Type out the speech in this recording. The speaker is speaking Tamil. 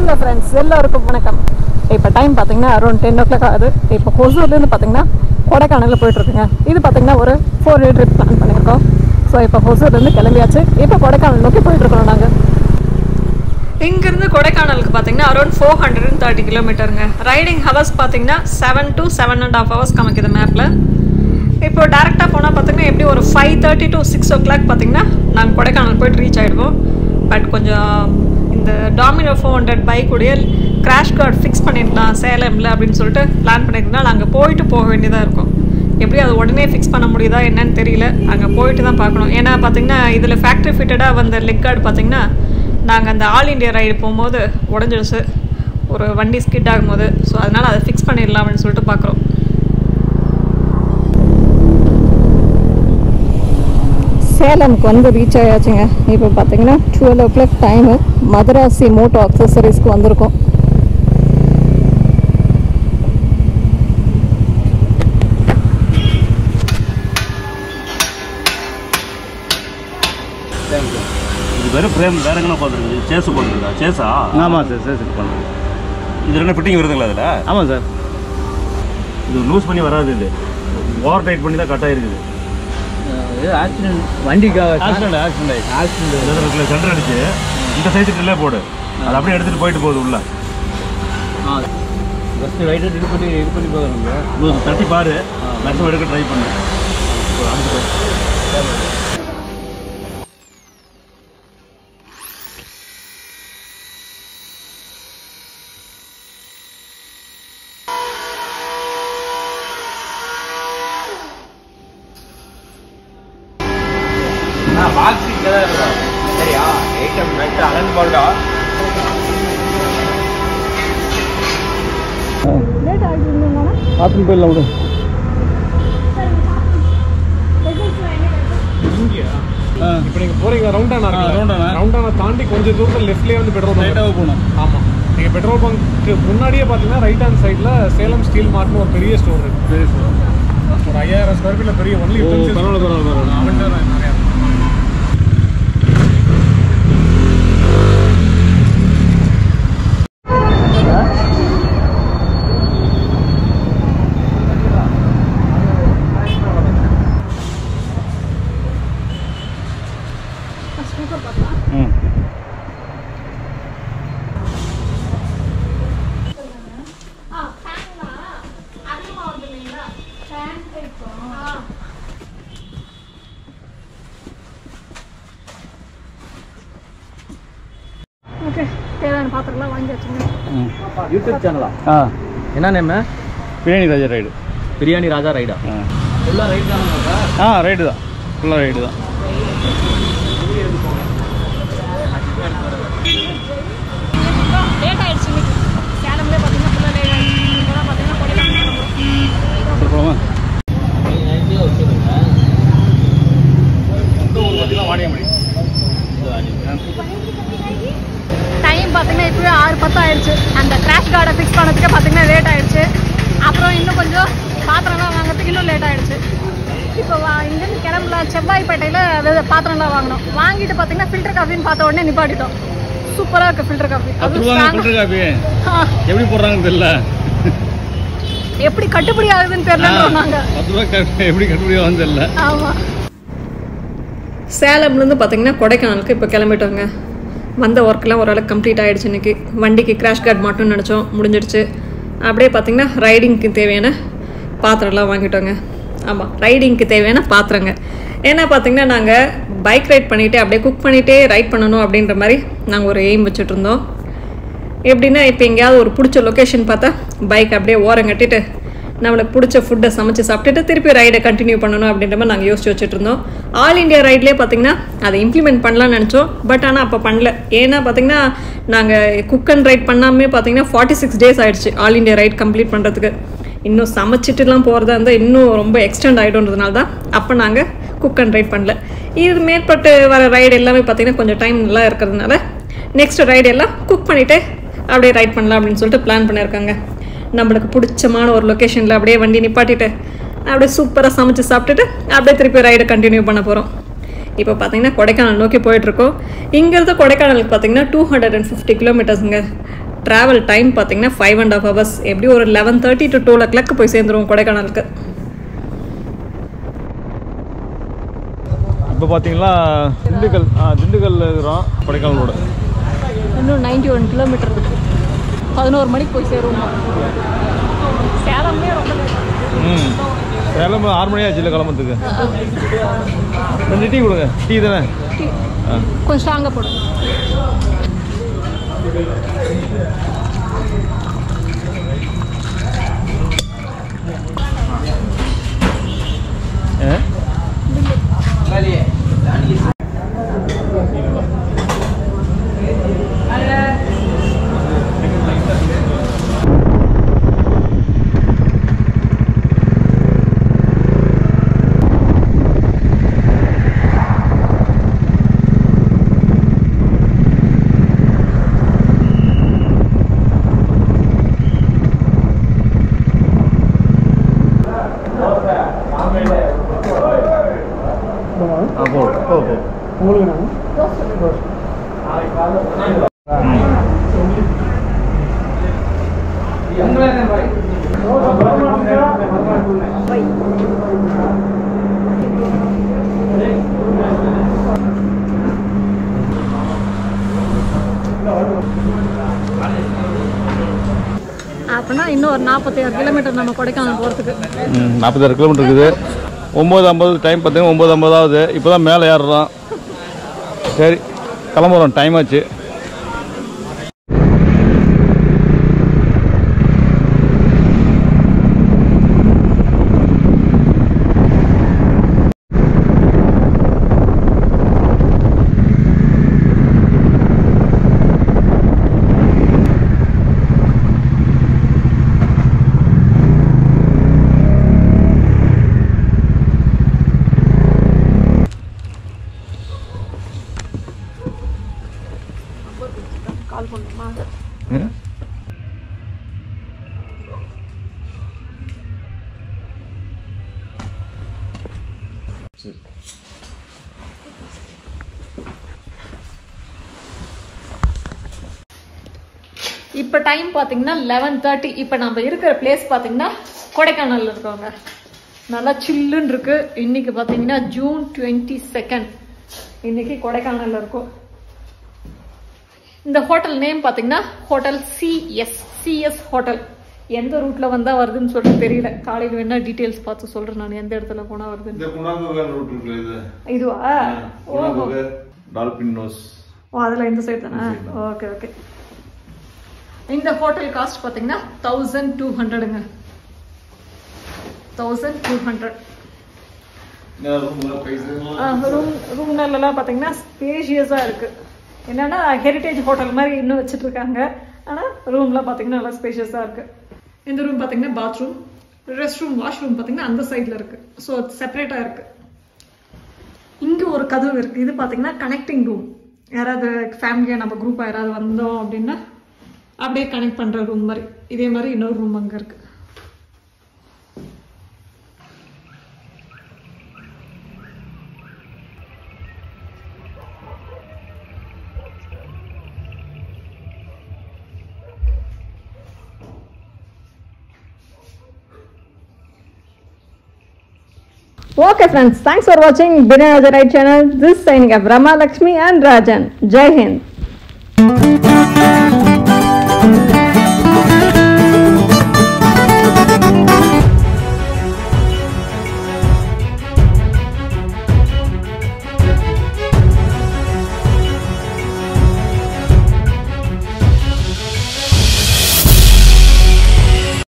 ஹலோ ஃப்ரெண்ட்ஸ் எல்லாருக்கும் வணக்கம் இப்போ டைம் பார்த்தீங்கன்னா அரௌண்ட் டென் ஓ கிளாக் ஆகுது இப்போ ஹொசூர்லேருந்து பார்த்தீங்கன்னா கொடைக்கானலில் போயிட்டுருக்குங்க இது பார்த்தீங்கன்னா ஒரு ஃபோர் டே ட்ரிப் பிளான் பண்ணியிருக்கோம் ஸோ இப்போ ஹொசூர்லேருந்து கிளம்பியாச்சு இப்போ கொடைக்கானல் நோக்கி போயிட்டுருக்கோம் நாங்கள் இங்கேருந்து கொடைக்கானலுக்கு பார்த்தீங்கன்னா around four hundred and thirty கிலோமீட்டருங்க ரைடிங் ஹவர்ஸ் பார்த்தீங்கன்னா seven to seven and half hours காமிக்குது மேப்பில் இப்போ டேரெக்டாக போனால் பார்த்தீங்கன்னா எப்படி ஒரு five thirty to six o'clock பார்த்தீங்கன்னா நாங்கள் கொடைக்கானல் போயிட்டு ரீச் ஆகிடுவோம் பட் கொஞ்சம் இந்த டாமினோ ஃபோர் ஹண்ட்ரட் பைக்குடைய கிராஷ் கார்டு ஃபிக்ஸ் பண்ணிடலாம் சேலமில் அப்படின்னு சொல்லிட்டு பிளான் பண்ணியிருந்தா அங்கே போயிட்டு போக வேண்டியதாக இருக்கும் எப்படி அது உடனே ஃபிக்ஸ் பண்ண முடியுதா என்னன்னு தெரியல அங்கே போயிட்டு தான் பார்க்கணும் ஏன்னா பார்த்தீங்கன்னா இதில் ஃபேக்ட்ரி ஃபிட்டடாக வந்த லெக் கார்டு பார்த்தீங்கன்னா நாங்கள் அந்த ஆல் இண்டியா ரைடு போகும்போது உடஞ்சிடுச்சு ஒரு வண்டி ஸ்கிட் ஆகும்போது ஸோ அதனால் அதை ஃபிக்ஸ் பண்ணிடலாம் அப்படின்னு சொல்லிட்டு பார்க்குறோம் சேலம்க்கு வந்து ரீச் ஆயாச்சுங்க இப்போ பார்த்தீங்கன்னா twelve o'clock time Madrasi moto அக்சசரிஸ்க்கு வந்திருக்கோம் இது வெறும் ஃப்ரேம் வேற எங்கே பார்த்துருக்கு சேஸ் போட்டுருக்கா சேஸா ஆமாம் சார் சார் செட் பண்ணுறேன் இது ரெண்டு ஃபிட்டிங் வருதுங்களா அதில் ஆமாம் சார் இது லூஸ் பண்ணி வராது இது ஓவர் டைட் பண்ணி தான் கட் ஆயிருக்குது இது ஆக்சிடென்ட் வண்டிக்காக ஆக்சிடென்ட் ஆக்சிடென்ட் ஆக்சிடென்ட் சென்டர் அடிச்சு இந்த சைஸுக்கு டிலே போடு அது அப்படியே எடுத்துகிட்டு போயிட்டு போகுது உள்ள ஆ ஃபஸ்ட்டு ரைட்டர் இது பண்ணி இது பண்ணி பார்க்குறோங்க இது தட்டி பாரு மேக்ஸிமம் எடுக்க ட்ரை பண்ணு பாக்ஸ் இங்கே தான் இருக்கும் சரியா ஐட்டம் நட்டு அகன் போட்டா பார்த்துன்னு போயிடலாம் விடு ஆ இப்போ நீங்க போறீங்க ரவுண்டானா ஆ, ரவுண்டானா. ரவுண்டானா தாண்டி கொஞ்சம் தூரத்தில் லெஃப்ட்லேயே வந்து பெட்ரோல் பங்க் லைட்டாக போகணும் ஆமா நீங்க பெட்ரோல் பங்க்கு முன்னாடியே பார்த்தீங்கன்னா ரைட் ஹேண்ட் சைடில் சேலம் ஸ்டீல் மார்ட்னு ஒரு பெரிய ஸ்டோர் இருக்கு சரி சார் ஒரு ஐயாயிரம் ஸ்கொயர் ஃபீட்ல பெரிய ஒன்லி ஓ பரவாயில்ல பரவாயில்ல பரவாயில்ல ம் ஓகே தேவையான பாத்திரம்லாம் வாங்கி வச்சுங்க ம் யூடியூப் சேனலா ஆ என்ன நேம் பிரியாணி ராஜா ரைடு பிரியாணி ராஜா ரைடா ஆ ஃபுல்லாக ரைட் தானே ஆ ரைடு தான் ஃபுல்லாக ரைடு தான் லேட் ஆயிடுச்சு இன்னைக்கு சேலம்லேயே பார்த்தீங்கன்னா ஃபுல்லாக லேட் ஆயிடுச்சு இப்போ தான் பார்த்தீங்கன்னா கொடைக்கானல் கிளம்புறோம். போகலாமா டைம் பார்த்தீங்கன்னா இப்போவே ஆறு பத்து ஆயிடுச்சு அந்த கிராஷ் கார்டை ஃபிக்ஸ் பண்ணதுக்கே பார்த்தீங்கன்னா லேட் ஆயிடுச்சு அப்புறம் இன்னும் கொஞ்சம் பாத்திரம்லாம் வாங்குறதுக்கு இன்னும் லேட் ஆயிடுச்சு இப்போ வா இங்கேருந்து கிளம்பல செவ்வாய்ப்பேட்டையில் பாத்திரம்லாம் வாங்கினோம் வாங்கிட்டு பார்த்தீங்கன்னா ஃபில்டர் காஃபின்னு பார்த்த உடனே நிப்பாட்டிட்டோம் சூப்பராக இருக்குது ஃபில்டர் காஃபி பத்து அதுவும் ரூபாங்க strong-ஆ- ஃபில்டர் காப்பி ஆ, எப்படி போடுறாங்கன்னு தெரியல எப்படி கட்டுப்படி ஆகுதுன்னு தெரியலன்றோம் நாங்கள் பத்து ரூபா காப்பி எப்படி கட்டுப்படியாகும் தெரியல ஆமாம் சேலம்லேருந்து பார்த்தீங்கன்னா கொடைக்கானலுக்கு இப்போ கிளம்பிட்டோங்க வந்த ஒர்க்கெலாம் ஓரளவுக்கு கம்ப்ளீட் ஆகிடுச்சு இன்னைக்கு வண்டிக்கு கிராஷ் கார்டு மட்டும் நினச்சோம் முடிஞ்சிடுச்சு அப்படியே பார்த்தீங்கன்னா ரைடிங்க்கு தேவையான பாத்திரம்லாம் வாங்கிட்டோங்க ஆமாம் ரைடிங்க்கு தேவையான பாத்திரங்க ஏன்னா பார்த்தீங்கன்னா நாங்கள் பைக் ரைட் பண்ணிவிட்டு அப்படியே குக் பண்ணிகிட்டே ரைட் பண்ணணும் அப்படின்ற மாதிரி நாங்கள் ஒரு எய்ம் வச்சுட்டு இருந்தோம் எப்படின்னா இப்போ எங்கேயாவது ஒரு பிடிச்ச லொக்கேஷன் பார்த்தா பைக் அப்படியே ஓரம் கட்டிட்டு நம்மளுக்கு பிடிச்ச ஃபுட்டை சமைச்சு சாப்பிட்டுட்டு திருப்பி ரைடை கண்டினியூ பண்ணணும் அப்படின்ற மாதிரி நாங்கள் யோசிச்சு வச்சுட்டு இருந்தோம் ஆல் இந்தியா ரைட்லேயே பார்த்தீங்கன்னா அதை இம்ப்ளிமெண்ட் பண்ணலாம்னு நினச்சோம் பட் ஆனால் அப்போ பண்ணல ஏன்னா பார்த்தீங்கன்னா நாங்கள் குக் அண்ட் ரைட் பண்ணாமே பார்த்தீங்கன்னா ஃபார்ட்டி சிக்ஸ் டேஸ் ஆயிடுச்சு ஆல் இந்தியா ரைட் கம்ப்ளீட் பண்ணுறதுக்கு இன்னும் சமைச்சிட்டுலாம் போகிறதா இருந்தால் இன்னும் ரொம்ப எக்ஸ்டெண்ட் ஆகிடும்ன்றதுனால தான் அப்போ நாங்கள் குக் அண்ட் ரைட் பண்ணல இது மேற்பட்டு வர ரைடு எல்லாமே பார்த்தீங்கன்னா கொஞ்சம் டைம் நல்லா இருக்கிறதுனால நெக்ஸ்ட் ரைடு எல்லாம் குக் பண்ணிவிட்டு அப்படியே ரைட் பண்ணலாம் அப்படின்னு சொல்லிட்டு பிளான் பண்ணியிருக்காங்க நம்மளுக்கு பிடிச்சமான ஒரு லொக்கேஷனில் அப்படியே வண்டி நிப்பாட்டிட்டு அப்படியே சூப்பராக சமைச்சு சாப்பிட்டுட்டு அப்படியே திருப்பி ரைடை கண்டினியூ பண்ண போகிறோம் இப்போ பார்த்தீங்கன்னா கொடைக்கானல் நோக்கி போயிட்டுருக்கோம் இங்கேருந்து கொடைக்கானலுக்கு பார்த்தீங்கன்னா டூ ஹண்ட்ரட் அண்ட் ஃபிஃப்டி கிலோமீட்டர்ஸுங்க ட்ராவல் டைம் பார்த்தீங்கன்னா ஃபைவ் அண்ட் ஹாஃப் ஹவர்ஸ் எப்படி ஒரு eleven thirty to twelve o'clock போய் சேர்ந்துருவோம் கொடைக்கானலுக்கு இப்போ பார்த்தீங்களா திண்டுக்கல் ஆ திண்டுக்கல்ல இருக்கிறோம் கொடைக்கானல் ரோடு இன்னும் நைன்டி ஒன் கிலோமீட்டர் இருக்கு பதினோரு மணிக்கு போய் சேருவோம் சேலமே ரொம்ப ம் சேலம் ஆறு மணி ஆச்சு இல்லை கிளம்புறதுக்கு ரெண்டு டீ கொடுங்க டீ தானே ஆ கொஞ்சம் ஸ்ட்ராங்காக போடும் ஏ ஆ போ போ போ அப்படின்னா இன்னும் ஒரு நாற்பத்தி ஆறு கிலோமீட்டர் நம்ம கொடைக்கானல் போகிறதுக்கு ம் நாற்பத்தாறு கிலோமீட்டர் இருக்குது ஒம்பது ஐம்பது டைம் பார்த்தீங்கன்னா ஒம்பது ஐம்பது ஆகுது இப்போ தான் மேலே ஏறுறோம் சரி கிளம்புறோம் டைம் ஆச்சு கால் பண்ணுமா ம்? இப்போ டைம் பார்த்தீங்கன்னா லெவன் தேர்ட்டி இப்போ நம்ம இருக்கிற பிளேஸ் பார்த்தீங்கன்னா கொடைக்கானல்ல இருக்கோங்க நல்லா சில்லுன்னு இருக்கு இன்னைக்கு பார்த்தீங்கன்னா ஜூன் டுவெண்ட்டி செகண்ட் இன்னைக்கு கொடைக்கானல்ல இருக்கோம் இந்த ஹோட்டல் நேம் பார்த்தீங்கன்னா ஹோட்டல் சிஎஸ் சிஎஸ் ஹோட்டல் எந்த ரூட்ல வந்தா வருதுன்னு சொல்லிட்டு தெரியல காலையில் வேணா டீட்டெயில்ஸ் பார்த்து சொல்றேன் நான் எந்த இடத்துல போனா வருதுன்னு இந்த குணாங்குகர் ரூட் இருக்குல்ல இது இதுவா ஓஹோ குணாங்குகர் டால்பின் நோஸ் ஓ அதில் இந்த சைடு தானே ஓகே ஓகே இந்த ஹோட்டல் காஸ்ட் பார்த்தீங்கன்னா தௌசண்ட் டூ ஹண்ட்ரடுங்க தௌசண்ட் டூ ஹண்ட்ரட் ரூம் ரூம்லலாம் பார்த்தீங்கன்னா ஸ்பேஷியஸாக இருக்கு என்னன்னா ஹெரிட்டேஜ் ஹோட்டல் மாதிரி இன்னும் வச்சுட்டு இருக்காங்க ஆனால் ரூம்லாம் பார்த்தீங்கன்னா நல்லா ஸ்பேஷியஸாக இருக்கு இந்த ரூம் பார்த்தீங்கன்னா பாத்ரூம் ரெஸ்ட் ரூம் வாஷ்ரூம் பார்த்தீங்கன்னா அந்த சைடில் இருக்கு ஸோ செப்பரேட்டாக இருக்கு இங்க ஒரு கதவு இருக்கு இது பாத்தீங்கன்னா கனெக்டிங் ரூம் யாராவது ஃபேமிலியா நம்ம குரூப்பா யாராவது வந்தோம் அப்படின்னா அப்படியே கனெக்ட் பண்ற ரூம் மாதிரி இதே மாதிரி இன்னொரு ரூம் அங்க இருக்கு Okay friends, thanks for watching Binay Right channel. This is signing up Rama Lakshmi and Rajan. Jai Hind.